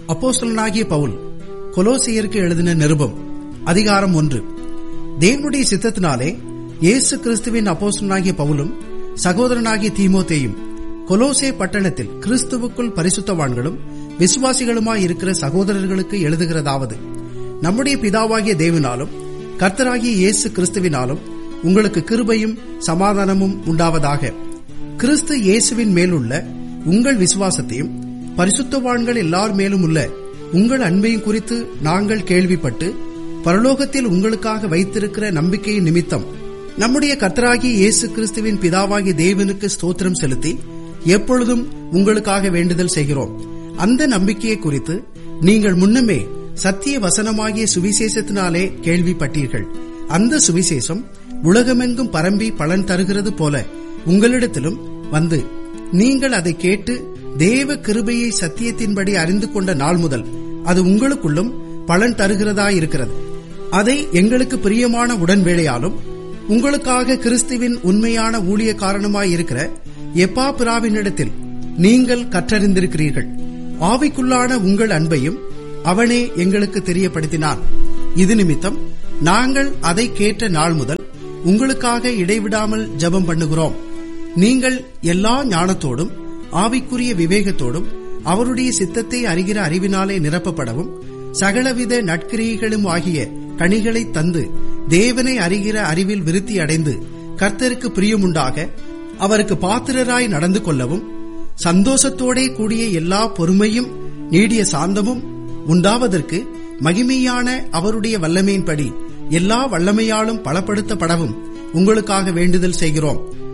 அப்போஸ்தலனாகிய பவுல் கொலோசியருக்கு எழுதின நிருபம் அதிகாரம் ஒன்று தேவனுடைய சித்தத்தினாலே இயேசு கிறிஸ்துவின் அப்போஸ்தலனாகிய பவுலும் சகோதரனாகிய தீமோத்தேயும் கொலோசே பட்டணத்தில் கிறிஸ்துவுக்குள் பரிசுத்தவான்களும் விசுவாசிகளுமாய் இருக்கிற சகோதரர்களுக்கு எழுதுகிறதாவது நம்முடைய பிதாவாகிய தேவனாலும் கர்த்தராகிய இயேசு கிறிஸ்துவினாலும் உங்களுக்கு கிருபையும் சமாதானமும் உண்டாவதாக கிறிஸ்து இயேசுவின் மேலுள்ள உங்கள் விசுவாசத்தையும் பரிசுத்தவான்கள் எல்லார் மேலும் உள்ள உங்கள் அன்பையும் குறித்து நாங்கள் கேள்விப்பட்டு பரலோகத்தில் உங்களுக்காக வைத்திருக்கிற நம்பிக்கையின் நிமித்தம் நம்முடைய கர்த்தராகிய இயேசு கிறிஸ்துவின் பிதாவாகிய தேவனுக்கு ஸ்தோத்திரம் செலுத்தி எப்பொழுதும் உங்களுக்காக வேண்டுதல் செய்கிறோம் அந்த நம்பிக்கையை குறித்து நீங்கள் முன்னமே சத்திய வசனமாகிய சுவிசேஷத்தினாலே கேள்விப்பட்டீர்கள் அந்த சுவிசேஷம் உலகமெங்கும் பரம்பி பலன் தருகிறது போல உங்களிடத்திலும் வந்து நீங்கள் அதை கேட்டு தேவ கிருபையை சத்தியத்தின்படி அறிந்து கொண்ட நாள் முதல் அது உங்களுக்குள்ளும் பலன் தருகிறதாயிருக்கிறது அதை எங்களுக்கு பிரியமான உடன்வேளையாலும் உங்களுக்காக கிறிஸ்துவின் உண்மையான ஊழிய காரணமாய் இருக்கிற எப்பா பிராவினிடத்தில் நீங்கள் கற்றறிந்திருக்கிறீர்கள் ஆவிக்குள்ளான உங்கள் அன்பையும் அவனே எங்களுக்கு தெரியப்படுத்தினான் இது நிமித்தம் நாங்கள் அதை கேட்ட நாள் முதல் உங்களுக்காக இடைவிடாமல் ஜெபம் பண்ணுகிறோம் நீங்கள் எல்லா ஞானத்தோடும் ஆவிக்குரிய விவேகத்தோடும் அவருடைய சித்தத்தை அறிகிற அறிவினாலே நிரப்பப்படவும் சகலவித நட்கிரியைகளும் ஆகிய கனிகளை தந்து தேவனை அறிகிற அறிவில் விருத்தி அடைந்து கர்த்தருக்கு பிரியமுண்டாக அவருக்கு பாத்திரராய் நடந்து கொள்ளவும் சந்தோஷத்தோடே கூடிய எல்லா பொறுமையும் நீடிய சாந்தமும் உண்டாவதற்கு மகிமையான அவருடைய வல்லமையின்படி எல்லா வல்லமையாலும் பலப்படுத்தப்படவும் உங்களுக்காக வேண்டுதல் செய்கிறோம்